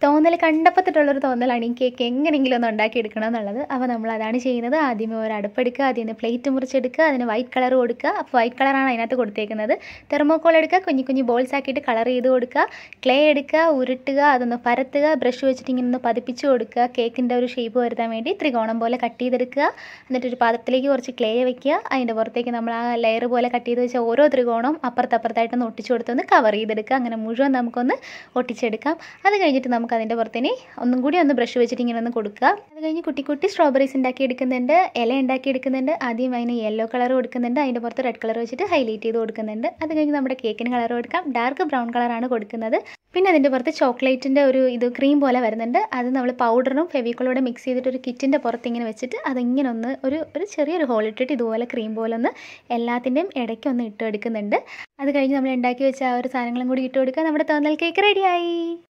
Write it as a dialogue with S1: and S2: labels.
S1: തോന്നൽ കണ്ടപ്പത്തിട്ടുള്ളൊരു തോന്നലാണ് ഈ കേക്ക് എങ്ങനെയെങ്കിലും ഒന്ന് ഉണ്ടാക്കിയെടുക്കണം എന്നുള്ളത് അപ്പോൾ നമ്മൾ അതാണ് ചെയ്യുന്നത് ആദ്യമേ ഒരു അടുപ്പെടുക്കുക ആദ്യം പ്ലേറ്റ് മുറിച്ചെടുക്കുക അതിന് വൈറ്റ് കളർ കൊടുക്കുക അപ്പോൾ വൈറ്റ് കളറാണ് അതിനകത്ത് കൊടുത്തേക്കുന്നത് തെർമോക്കോൾ എടുക്കുക കുഞ്ഞു കുഞ്ഞു ബോൾസ് ആക്കിയിട്ട് കളർ ചെയ്ത് കൊടുക്കുക ക്ലേ എടുക്കുക ഉരുട്ടുക അതൊന്ന് പരത്തുക ബ്രഷ് വെച്ചിട്ട് ഇങ്ങനെ ഒന്ന് പതിപ്പിച്ച് കൊടുക്കുക കേക്കിൻ്റെ ഒരു ഷേപ്പ് വരുത്താൻ വേണ്ടി ത്രികോണം പോലെ കട്ട് ചെയ്തെടുക്കുക എന്നിട്ട് ഒരു പാത്രത്തിലേക്ക് കുറച്ച് ക്ലേ വെക്കുക അതിൻ്റെ പുറത്തേക്ക് നമ്മൾ ആ ലെയർ പോലെ കട്ട് ചെയ്ത് വെച്ച ഓരോ ത്രികോണവും അപ്പുറത്തപ്പുറത്തായിട്ടൊന്ന് ഒട്ടിച്ച് കൊടുത്തൊന്ന് കവർ ചെയ്തെടുക്കുക അങ്ങനെ മുഴുവൻ നമുക്കൊന്ന് ഒട്ടിച്ചെടുക്കാം അത് കഴിഞ്ഞിട്ട് നമുക്ക് അതിൻ്റെ പുറത്തേന് ഒന്നും കൂടി ഒന്ന് ബ്രഷ് വെച്ചിട്ട് ഇങ്ങനെ ഒന്ന് കൊടുക്കുക അത് കഴിഞ്ഞ് കുട്ടി കുട്ടി സ്ട്രോബെറീസ് ഉണ്ടാക്കി എടുക്കുന്നുണ്ട് ഇല ഉണ്ടാക്കി എടുക്കുന്നുണ്ട് ആദ്യം അതിന് യെല്ലോ കളർ കൊടുക്കുന്നുണ്ട് അതിൻ്റെ പുറത്ത് റെഡ് കളർ വെച്ചിട്ട് ഹൈലൈറ്റ് ചെയ്ത് കൊടുക്കുന്നുണ്ട് അത് കഴിഞ്ഞ് നമ്മുടെ കേക്കിന് കളർ കൊടുക്കാം ഡാർക്ക് ബ്രൗൺ കളറാണ് കൊടുക്കുന്നത് പിന്നെ അതിൻ്റെ പുറത്ത് ചോക്ലേറ്റിൻ്റെ ഒരു ഇത് ക്രീം പോലെ വരുന്നുണ്ട് അത് നമ്മൾ പൗഡറും ഫെവിക്കോളൂടെ മിക്സ് ചെയ്തിട്ട് ഒരു കിറ്റിൻ്റെ പുറത്ത് ഇങ്ങനെ വെച്ചിട്ട് അതിങ്ങനെ ഒന്ന് ഒരു ഒരു ചെറിയൊരു ഹോൾ ഇട്ടിട്ട് ഇതുപോലെ ക്രീം പോലെ ഒന്ന് എല്ലാത്തിൻ്റെയും ഇടയ്ക്ക് ഒന്ന് ഇട്ട് എടുക്കുന്നുണ്ട് അത് കഴിഞ്ഞ് നമ്മൾ ഉണ്ടാക്കി വെച്ച ആ ഒരു സാധനങ്ങളും കൂടി ഇട്ട് കൊടുക്കുക നമ്മുടെ തോന്നൽ കേക്ക് റെഡിയായി